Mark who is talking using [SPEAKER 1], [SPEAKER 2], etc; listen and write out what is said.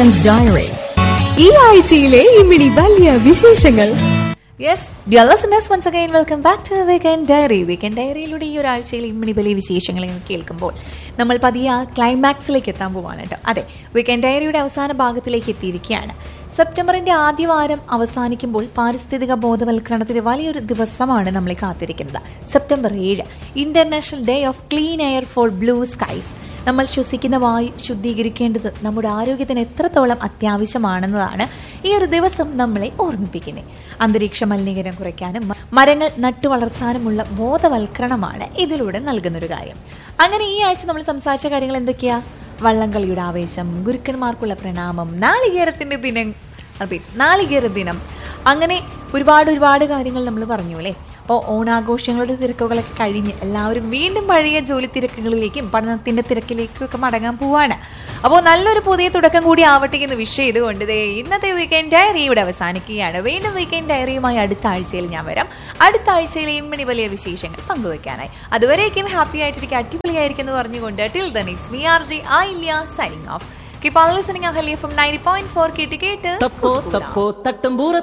[SPEAKER 1] weekend diary ഈ ആഴ്ചയിലെ ഇമ്മിണി വലിയ വിശേഷങ്ങൾ
[SPEAKER 2] yes dear listeners once again welcome back to weekend diary weekend ഡയറിയിലൂടെ ഈ ഒരാഴ്ചയിൽ ഇമ്മിണി വലിയ വിശേഷങ്ങൾ ഇങ്ങനെ കേൾക്കുമ്പോൾ നമ്മൾ പതിയെ ആ ക്ലൈമാക്സിലേക്ക് എത്താൻ പോവാണ് കേട്ടോ അതെ വീക്കെൻഡ് ഡയറിയുടെ അവസാന ഭാഗത്തിലേക്ക് എത്തിയിരിക്കുകയാണ് സെപ്റ്റംബറിന്റെ ആദ്യ വാരം അവസാനിക്കുമ്പോൾ പാരിസ്ഥിതിക ബോധവൽക്കരണത്തിന് വലിയൊരു ദിവസമാണ് നമ്മളെ കാത്തിരിക്കുന്നത് സെപ്റ്റംബർ ഏഴ് international day of clean air for blue skies നമ്മൾ ശ്വസിക്കുന്ന വായു ശുദ്ധീകരിക്കേണ്ടത് നമ്മുടെ ആരോഗ്യത്തിന് എത്രത്തോളം അത്യാവശ്യമാണെന്നതാണ് ഈ ഒരു ദിവസം നമ്മളെ ഓർമ്മിപ്പിക്കുന്നത് അന്തരീക്ഷ മലിനീകരണം കുറയ്ക്കാനും മ- മരങ്ങൾ നട്ടു വളർത്താനുമുള്ള ബോധവൽക്കരണമാണ് ഇതിലൂടെ നൽകുന്നൊരു കാര്യം അങ്ങനെ ഈ ആഴ്ച നമ്മൾ സംസാരിച്ച കാര്യങ്ങൾ എന്തൊക്കെയാ വള്ളംകളിയുടെ ആവേശം ഗുരുക്കന്മാർക്കുള്ള പ്രണാമം നാളികേരത്തിന്റെ ദിനം റിപ്പീറ്റ് നാളികേര ദിനം അങ്ങനെ ഒരുപാട് ഒരുപാട് കാര്യങ്ങൾ നമ്മൾ പറഞ്ഞു അല്ലേ അപ്പോൾ ഓണാഘോഷങ്ങളുടെ തിരക്കുകളൊക്കെ കഴിഞ്ഞ് എല്ലാവരും വീണ്ടും പഴയ ജോലി തിരക്കുകളിലേക്കും പഠനത്തിന്റെ തിരക്കിലേക്കും ഒക്കെ മടങ്ങാൻ പോവാണ് അപ്പോൾ നല്ലൊരു പുതിയ തുടക്കം കൂടി ആവട്ടെ എന്ന് വിഷ് ചെയ്തുകൊണ്ട് ദേ ഇന്നത്തെ വീക്കെൻഡ് ഡയറി ഇവിടെ അവസാനിക്കുകയാണ് വീണ്ടും വീക്കെൻഡ് ഡയറിയുമായി അടുത്ത ആഴ്ചയിൽ ഞാൻ വരാം അടുത്ത ആഴ്ചയിലെ ഇമ്മിണി വലിയ വിശേഷങ്ങൾ പങ്കുവെക്കാനായി അതുവരേക്കും ഹാപ്പി ആയിട്ടിരിക്കും അടിപൊളിയായിരിക്കും എന്ന് പറഞ്ഞുകൊണ്ട് till then it's me R J ഐ ഇല്ല signing off keep on listening Ahalya from ninety point four കേട്ട് കേട്ട്
[SPEAKER 3] തപ്പോ തപ്പോ തട്ടുംപൂറ